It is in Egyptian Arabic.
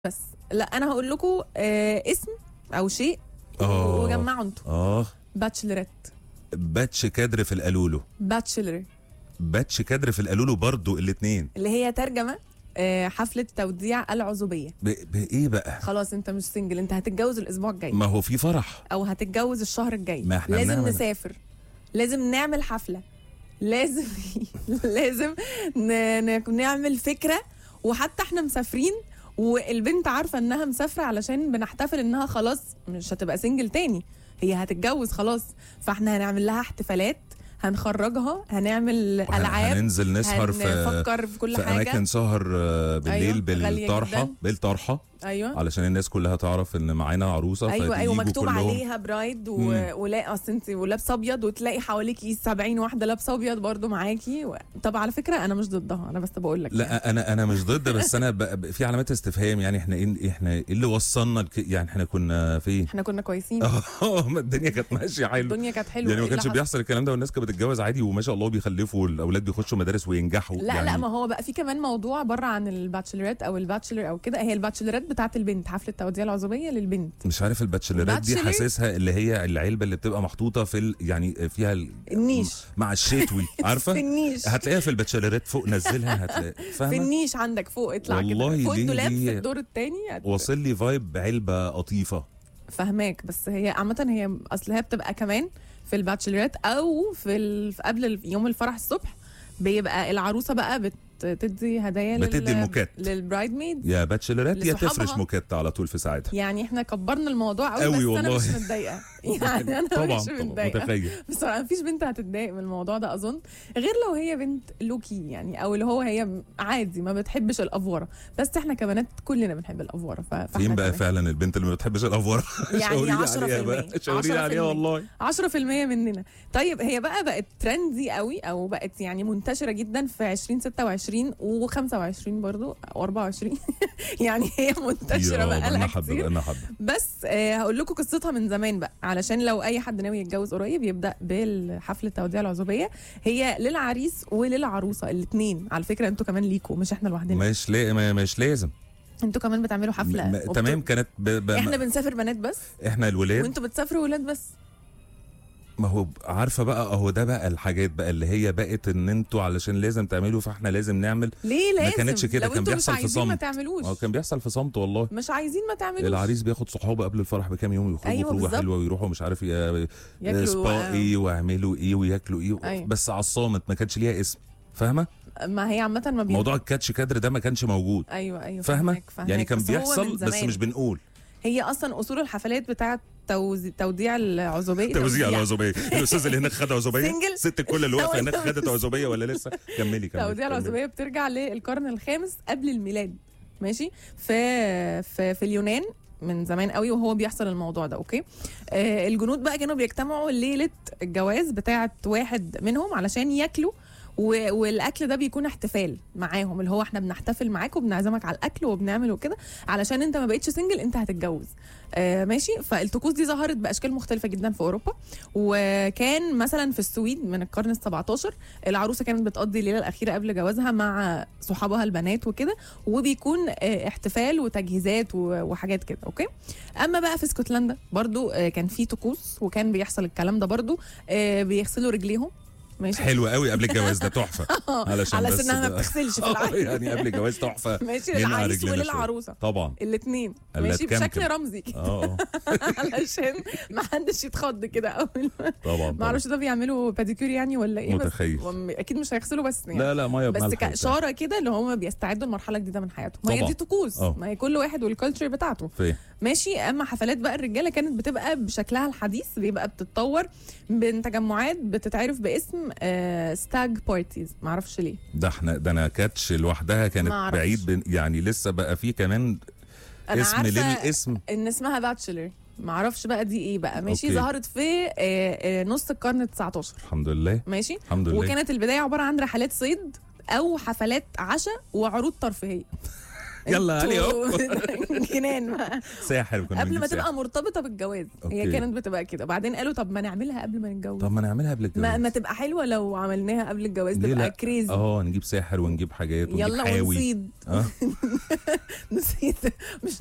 بس لا انا هقول لكم آه اسم او شيء آه. وجمعوا انتوا اه باتشلرات باتش كادر في القالولو باتشلر باتش كادر في القالولو برضو الاثنين اللي هي ترجمه آه حفله توديع العزوبيه بايه بقى خلاص انت مش سنجل انت هتتجوز الاسبوع الجاي ما هو في فرح او هتتجوز الشهر الجاي ما احنا لازم بنعمل- نسافر لازم نعمل حفله لازم لازم ن... ن... نعمل فكره وحتى احنا مسافرين والبنت عارفه انها مسافره علشان بنحتفل انها خلاص مش هتبقى سنجل تاني هي هتتجوز خلاص فاحنا هنعمل لها احتفالات هنخرجها هنعمل وهن- العاب هننزل نسهر في هنفكر في كل في حاجه اماكن سهر آه، بالليل أيوة، غالية بالطرحه جداً. بالطرحه ايوه علشان الناس كلها تعرف ان معانا عروسه ايوه ايوه فتيجوا مكتوب كلهم. عليها برايد و... مم. ولا اصل انت ولابسه ابيض وتلاقي حواليكي 70 واحده لابسه ابيض برضو معاكي و... طب على فكره انا مش ضدها انا بس بقول لك يعني. لا انا انا مش ضد بس انا ب... ب- في علامات استفهام يعني احنا ايه احنا ايه اللي وصلنا لك يعني احنا كنا فين احنا كنا كويسين اه ما الدنيا كانت ماشيه حلو الدنيا كانت حلوه يعني ما إيه كانش اللي بيحصل الكلام ده والناس كانت بتتجوز عادي وما شاء الله بيخلفوا والاولاد بيخشوا مدارس وينجحوا حصل؟ لا يعني لا ما هو بقى في كمان موضوع بره عن الباتشلرات او الباتشلر او كده هي الباتشلرات بتاعت البنت حفله توديع العزوبيه للبنت مش عارف الباتشلرات دي باتشلر؟ حاسسها اللي هي العلبه اللي بتبقى محطوطه في ال... يعني فيها ال... النيش مع الشتوي عارفه في النيش هتلاقيها في الباتشلرات فوق نزلها هتلاقي في فاهمه النيش عندك فوق اطلع والله كده فوق دي- الدولاب دي- في الدور الثاني واصل لي فايب علبه قطيفه فهماك بس هي عامة هي اصل هي بتبقى كمان في الباتشلرات او في ال... في قبل ال- يوم الفرح الصبح بيبقى العروسه بقى بتدي هدايا بتدي الموكات. للبرايد ميد يا باتشلرات يا لصحابها. تفرش موكات على طول في ساعتها يعني احنا كبرنا الموضوع قوي, قوي بس انا والله. مش متضايقه يعني انا طبعا مش طبعا متضايقه متخيل بصراحه مفيش بنت هتتضايق من الموضوع ده اظن غير لو هي بنت لوكي يعني او اللي هو هي عادي ما بتحبش الافوره بس احنا كبنات كلنا بنحب الافوره ف... فإحنا فين بقى تمام. فعلا البنت اللي ما بتحبش الافوار يعني شاوريني 10% عليها بقى شاوريني 10% عليها والله 10% مننا طيب هي بقى بقت ترندي قوي او بقت يعني منتشره جدا في 2026 و25 برضو و24 يعني هي منتشره بقى بقالنا لها حبه كتير بقالنا حبه بس آه هقول لكم قصتها من زمان بقى علشان لو اي حد ناوي يتجوز قريب يبدا بالحفله توديع العزوبيه هي للعريس وللعروسه الاثنين على فكره انتوا كمان ليكوا مش احنا لوحدنا مش لا ما- مش لازم انتوا كمان بتعملوا حفله م- وبت- تمام كانت ب... ب... احنا بنسافر بنات بس احنا الولاد وانتوا بتسافروا ولاد بس ما هو عارفه بقى اهو ده بقى الحاجات بقى اللي هي بقت ان انتوا علشان لازم تعملوا فاحنا لازم نعمل ليه ما لازم كانتش كده، لو كان انتوا بيحصل مش في عايزين ما صمت. تعملوش هو كان بيحصل في صمت والله مش عايزين ما تعملوش العريس بياخد صحابه قبل الفرح بكام يوم يخرجوا أيوة خروجه بالظبط. حلوه ويروحوا مش عارف ي- ياكلوا سبا ايه ويعملوا ايه وياكلوا ايه أيوة. بس على الصامت ما كانش ليها اسم فاهمه ما هي عامه ما بين موضوع الكاتش كادر ده ما كانش موجود ايوه ايوه فاهمه فهماك- فهماك. يعني كان بس هو من بيحصل بس زمان. مش بنقول هي اصلا اصول الحفلات بتاعه توزي... توديع العزوبيه توزيع العزوبيه الاستاذ اللي هناك خد عزوبيه سنجل. ست الكل اللي واقفه هناك أول خدت عزوبيه ولا لسه كملي كملي توديع كملي. العزوبيه بترجع للقرن الخامس قبل الميلاد ماشي في في, في اليونان من زمان قوي وهو بيحصل الموضوع ده اوكي آه الجنود بقى كانوا بيجتمعوا ليله الجواز بتاعه واحد منهم علشان ياكلوا و- والاكل ده بيكون احتفال معاهم اللي هو احنا بنحتفل معاك وبنعزمك على الاكل وبنعمل وكده علشان انت ما بقتش سنجل انت هتتجوز آه ماشي فالطقوس دي ظهرت باشكال مختلفه جدا في اوروبا وكان مثلا في السويد من القرن ال 17 العروسه كانت بتقضي الليله الاخيره قبل جوازها مع صحابها البنات وكده وبيكون آه، احتفال وتجهيزات و- وحاجات كده اوكي اما بقى في اسكتلندا برضو آه، كان في طقوس وكان بيحصل الكلام ده برضو آه، بيغسلوا رجليهم ماشي حلو قوي قبل الجواز ده تحفه علشان على بس انها ما ده- بتغسلش في آه، العادي يعني قبل الجواز تحفه ماشي ننقع للعريس رجلنا شوية. وللعروسه طبعا الاثنين ألا ماشي تكمكم. بشكل رمزي كده اه اه علشان ما حدش يتخض كده اول ما طبعا ما طبعا اعرفش ده بيعملوا باديكير يعني ولا ايه متخيل. بس هم اكيد مش هيغسلوا بس يعني لا لا ميه بس بملح وبتاع. كاشاره كده اللي هم بيستعدوا لمرحله جديده من حياتهم ما هي طبعا. دي طقوس اه. ما هي كل واحد والكالتشر بتاعته فين ماشي اما حفلات بقى الرجاله كانت بتبقى بشكلها الحديث بيبقى بتتطور بين تجمعات بتتعرف باسم آه ستاج بارتيز معرفش ليه ده احنا ده انا كاتش لوحدها كانت ما أعرفش. بعيد بن يعني لسه بقى في كمان انا اسم عارفه للاسم ان اسمها باتشلر معرفش بقى دي ايه بقى ماشي أوكي. ظهرت في آه آه نص القرن ال 19 الحمد لله ماشي الحمد لله وكانت البدايه عباره عن رحلات صيد او حفلات عشاء وعروض ترفيهيه يلا علي هوب انتوا جنان بقى ساحر كنا قبل بنجيب ما تبقى ساحر. مرتبطه بالجواز هي أوكي. كانت بتبقى كده بعدين قالوا طب ما نعملها قبل ما نتجوز طب ما نعملها قبل ما, الجواز ما تبقى حلوه لو عملناها قبل الجواز ليه تبقى لا؟ كريزي اه نجيب ساحر ونجيب حاجات ونجيب يلا حاوي ونصيد اه نصيد مش